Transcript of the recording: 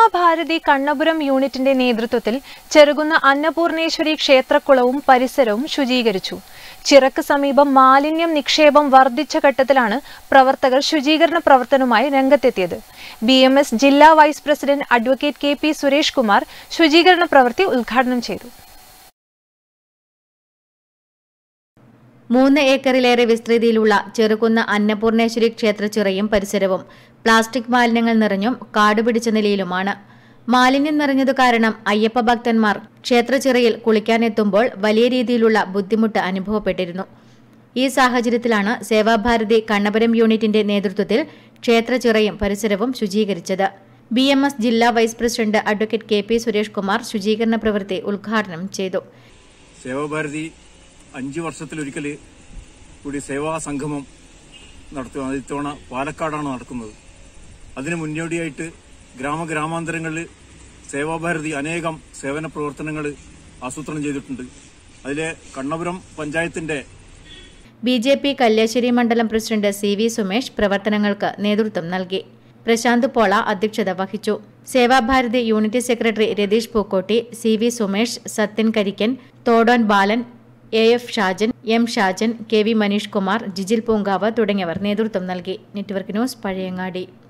സേവാഭാരതി കണ്ണപുരം യൂണിറ്റിന്റെ നേതൃത്വത്തിൽ ചെറുകുന്ന അന്നപൂർണേശ്വരി ക്ഷേത്രക്കുളവും പരിസരവും ശുചീകരിച്ചു ചിറക്ക് സമീപം മാലിന്യം നിക്ഷേപം വർദ്ധിച്ച ഘട്ടത്തിലാണ് പ്രവർത്തകർ ശുചീകരണ പ്രവർത്തനവുമായി രംഗത്തെത്തിയത് ബി എം എസ് ജില്ലാ vice president advocate K P Suresh Kumar ശുചീകരണ പ്രവൃത്തി ഉദ്ഘാടനം ചെയ്തു മൂന്ന് ഏക്കറിലേറെ വിസ്തൃതിയിലുള്ള ചെറുകുന്ന അന്നപൂർണേശ്വരി ക്ഷേത്രച്ചിറയും പരിസരവും പ്ലാസ്റ്റിക് മാലിന്യങ്ങൾ നിറഞ്ഞും കാടുപിടിച്ച നിലയിലുമാണ് മാലിന്യം നിറഞ്ഞതു കാരണം അയ്യപ്പ ഭക്തന്മാർ ക്ഷേത്രച്ചിറയിൽ കുളിക്കാനെത്തുമ്പോൾ വലിയ രീതിയിലുള്ള ബുദ്ധിമുട്ട് അനുഭവപ്പെട്ടിരുന്നു ഈ സാഹചര്യത്തിലാണ് സേവാഭാരതി കണ്ണപുരം യൂണിറ്റിന്റെ നേതൃത്വത്തിൽ ക്ഷേത്രച്ചിറയും പരിസരവും ശുചീകരിച്ചത് ബി എം എസ് ജില്ലാ vice president advocate K P Suresh Kumar ശുചീകരണ പ്രവൃത്തി ഉദ്ഘാടനം ചെയ്തു സേവാഭാരതി അഞ്ച് വർഷത്തിലൊരിക്കൽ കൂടി സേവാ സംഗമം നടത്തുക ഇത്തവണ പാലക്കാടാണ് നടക്കുന്നത് അതിന് മുന്നോടിയായിട്ട് ഗ്രാമഗ്രാമാന്തരങ്ങളിൽ സേവാഭാരതി അനേകം സേവന പ്രവർത്തനങ്ങൾ ആസൂത്രണം ചെയ്തിട്ടുണ്ട് അതിലെ കണ്ണപുരം പഞ്ചായത്തിന്റെ ബി ജെ പി കല്യാശ്ശേരി മണ്ഡലം പ്രസിഡന്റ് സി വി സുമേഷ് പ്രവർത്തനങ്ങൾക്ക് നേതൃത്വം നൽകി പ്രശാന്ത് പോള അധ്യക്ഷത വഹിച്ചു Seva Bharati unit secretary Ratheesh Pookkotti C V Sumesh Sathyan Karikkan Thodon Balan A F Shajan M Shajan K V Maneesh Kumar Jijil Poonkavu തുടങ്ങിയവർ നേതൃത്വം നൽകി നെറ്റ്വർക്ക് ന്യൂസ് പഴയങ്ങാടി